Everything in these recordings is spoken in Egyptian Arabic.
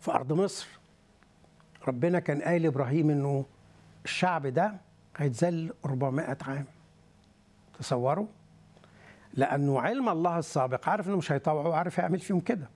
في ارض مصر ربنا كان قايل لابراهيم انه الشعب ده هيتذل 400 عام تصوروا لانه علم الله السابق عارف انه مش هيطوعوا عارف يعمل فيهم كده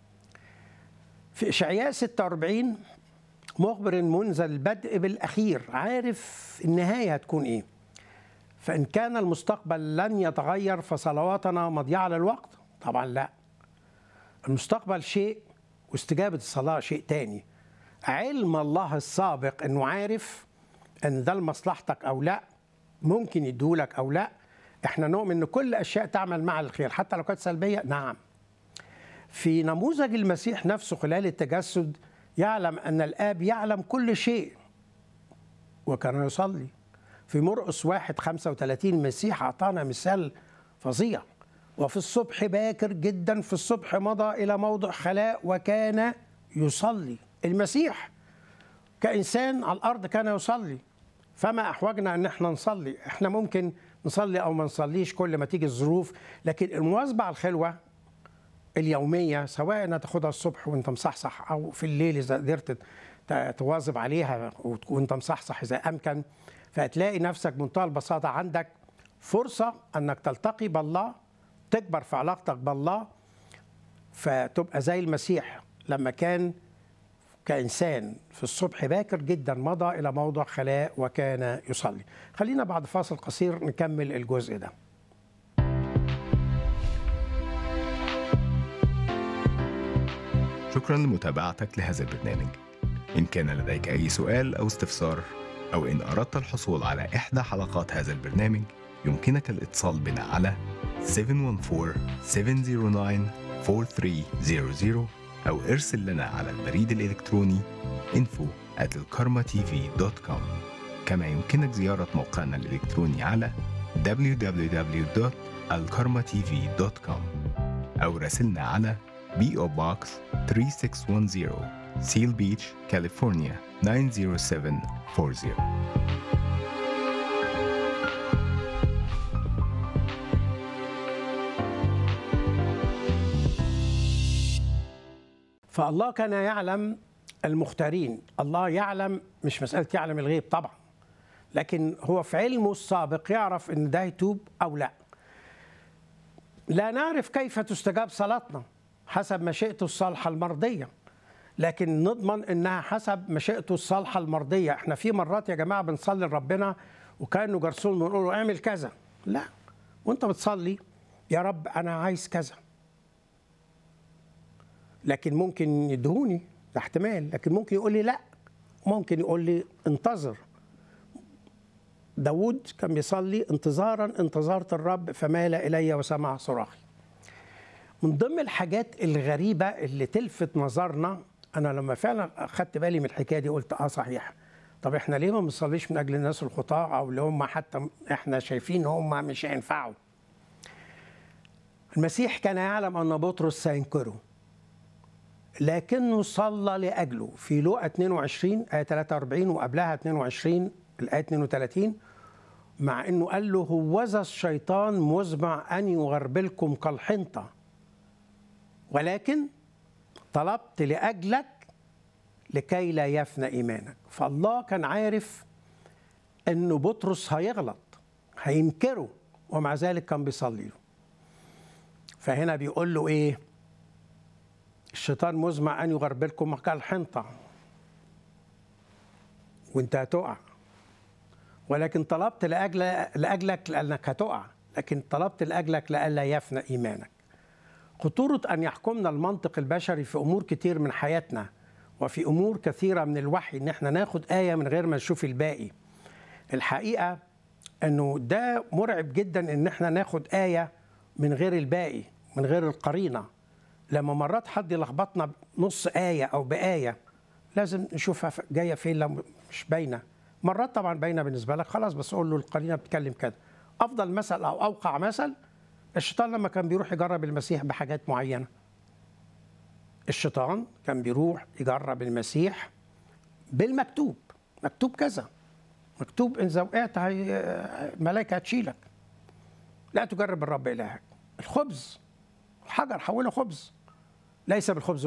في اشعياء 46 مخبر منذ البدء بالاخير عارف النهايه هتكون ايه فان كان المستقبل لن يتغير فصلواتنا مضيعه للوقت طبعا لا المستقبل شيء واستجابه الصلاه شيء تاني علم الله السابق انه عارف ان ده لمصلحتك او لا ممكن يديهولك او لا احنا نؤمن ان كل اشياء تعمل مع الخير حتى لو كانت سلبيه نعم في نموذج المسيح نفسه خلال التجسد يعلم ان الاب يعلم كل شيء وكان يصلي في مرقس واحد 35 المسيح اعطانا مثال فظيع وفي الصبح باكر جدا في الصبح مضى الى موضع خلاء وكان يصلي المسيح كانسان على الارض كان يصلي فما احوجنا ان احنا نصلي احنا ممكن نصلي او ما نصليش كل ما تيجي الظروف لكن المواظبه على الخلوه اليوميه سواء تاخدها الصبح وانت مصحصح او في الليل اذا قدرت تواظب عليها وانت مصحصح اذا امكن فهتلاقي نفسك بمنتهى البساطه عندك فرصه انك تلتقي بالله تكبر في علاقتك بالله فتبقى زي المسيح لما كان كإنسان في الصبح باكر جدا مضى إلى موضع خلاء وكان يصلي خلينا بعد فاصل قصير نكمل الجزء ده شكرا لمتابعتك لهذا البرنامج إن كان لديك أي سؤال أو استفسار أو إن أردت الحصول على إحدى حلقات هذا البرنامج يمكنك الاتصال بنا على 714-709-4300 أو ارسل لنا على البريد الإلكتروني info at الكارما كما يمكنك زيارة موقعنا الإلكتروني على www.alkarmatv.com أو راسلنا على PO Box 3610 Seal Beach, California 90740 فالله كان يعلم المختارين الله يعلم مش مسألة يعلم الغيب طبعا لكن هو في علمه السابق يعرف ان ده يتوب او لا لا نعرف كيف تستجاب صلاتنا حسب مشيئته الصالحة المرضية لكن نضمن انها حسب مشيئته الصالحة المرضية احنا في مرات يا جماعة بنصلي لربنا وكانه جرسون بنقول له اعمل كذا لا وانت بتصلي يا رب انا عايز كذا لكن ممكن يدهوني ده احتمال لكن ممكن يقول لي لا ممكن يقول لي انتظر داود كان بيصلي انتظارا انتظرت الرب فمال إلي وسمع صراخي من ضمن الحاجات الغريبة اللي تلفت نظرنا أنا لما فعلا أخدت بالي من الحكاية دي قلت آه صحيح طب إحنا ليه ما بنصليش من أجل الناس الخطاة أو اللي هم حتى إحنا شايفين هم مش هينفعوا المسيح كان يعلم أن بطرس سينكره لكنه صلى لاجله في لوقا 22 ايه 43 وقبلها 22 الايه 32 مع انه قال له هوذا الشيطان مزمع ان يغربلكم كالحنطه ولكن طلبت لاجلك لكي لا يفنى ايمانك فالله كان عارف انه بطرس هيغلط هينكره ومع ذلك كان بيصلي له فهنا بيقول له ايه الشيطان مزمع ان يغربلكم كالحنطه وانت هتقع ولكن طلبت لاجل لاجلك لانك هتقع لكن طلبت لاجلك لئلا يفنى ايمانك خطوره ان يحكمنا المنطق البشري في امور كتير من حياتنا وفي امور كثيره من الوحي ان احنا ناخد ايه من غير ما نشوف الباقي الحقيقه انه ده مرعب جدا ان احنا ناخد ايه من غير الباقي من غير القرينه لما مرات حد يلخبطنا نص آية أو بآية لازم نشوفها جاية فين لو مش باينة مرات طبعا باينة بالنسبة لك خلاص بس قول له القرينة بتتكلم كده أفضل مثل أو أوقع مثل الشيطان لما كان بيروح يجرب المسيح بحاجات معينة الشيطان كان بيروح يجرب المسيح بالمكتوب مكتوب كذا مكتوب إن إذا وقعت ملائكة هتشيلك لا تجرب الرب إلهك الخبز الحجر حوله خبز ليس بالخبز